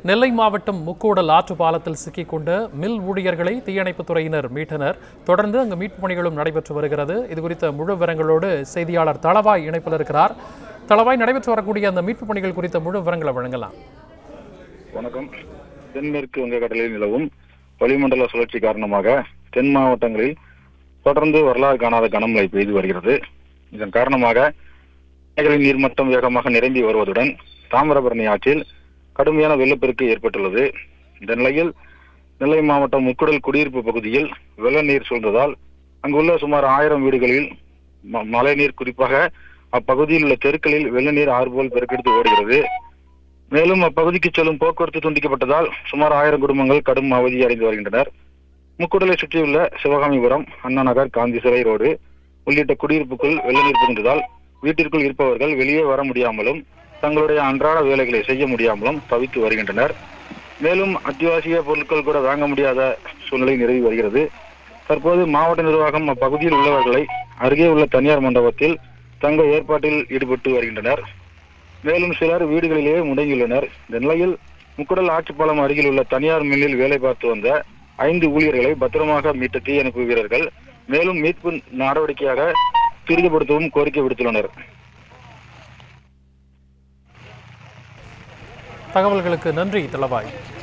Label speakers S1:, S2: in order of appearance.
S1: நெல்லை மாவட்டம் முக்கூடல் ஆற்று பாலத்தில் சிக்கிக்கொண்ட மில் ஊழியர்களை தீயணைப்புத் துறையினர் மீட்டனர் தொடர்ந்து அங்கு மீட்பு பணிகளும் நடைபெற்று வருகிறது இது குறித்த முழு விவரங்களோடு செய்தியாளர் தளவாய் இணைப்பில் இருக்கிறார் தளவாய் நடைபெற்று வரக்கூடிய அந்த மீட்பு பணிகள் குறித்த முழு விவரங்களை வழங்கலாம்
S2: வணக்கம் தென்மேற்கு வங்கக்கடலில் நிலவும் வளிமண்டல சுழற்சி காரணமாக தென் மாவட்டங்களில் தொடர்ந்து வரலாறு காணாத கனமழை பெய்து வருகிறது இதன் காரணமாக அணைகளின் நீர்மட்டம் வேகமாக நிரம்பி வருவதுடன் தாமிரபரணி ஆற்றில் கடுமையான வெள்ளப்பெருக்கு ஏற்பட்டுள்ளது இந்த நிலையில் நெல்லை மாவட்டம் முக்குடல் குடியிருப்பு பகுதியில் வெள்ள நீர் சூழ்ந்ததால் அங்குள்ள சுமார் ஆயிரம் வீடுகளில் ம- மழைநீர் குறிப்பாக அப்பகுதியில் உள்ள தெருக்களில் வெள்ள நீர் ஆறு போல் பெருக்கெடுத்து ஓடுகிறது மேலும் அப்பகுதிக்கு செல்லும் போக்குவரத்து துண்டிக்கப்பட்டதால் சுமார் ஆயிரம் குடும்பங்கள் கடும் அவதி அடைந்து வருகின்றனர் முக்குடலை சுற்றியுள்ள சிவகாமிபுரம் அண்ணா நகர் காந்தி சிலை ரோடு உள்ளிட்ட குடியிருப்புக்குள் வெள்ள நீர் புகுந்ததால் வீட்டிற்குள் இருப்பவர்கள் வெளியே வர முடியாமலும் தங்களுடைய அன்றாட வேலைகளை செய்ய முடியாமலும் தவித்து வருகின்றனர் மேலும் அத்தியாவசிய பொருட்கள் கூட வாங்க முடியாத சூழ்நிலை நிலவி வருகிறது தற்போது மாவட்ட நிர்வாகம் அப்பகுதியில் உள்ளவர்களை அருகே உள்ள தனியார் மண்டபத்தில் தங்க ஏற்பாட்டில் ஈடுபட்டு வருகின்றனர் மேலும் சிலர் வீடுகளிலேயே முடங்கியுள்ளனர் இந்த நிலையில் முக்குடல் ஆட்சிப்பாலம் அருகில் உள்ள தனியார் மில்லில் வேலை பார்த்து வந்த ஐந்து ஊழியர்களை பத்திரமாக மீட்ட தீயணைப்பு வீரர்கள் மேலும் மீட்பு நடவடிக்கையாக துரிதப்படுத்தவும் கோரிக்கை விடுத்துள்ளனர்
S1: தகவல்களுக்கு நன்றி தளவாய்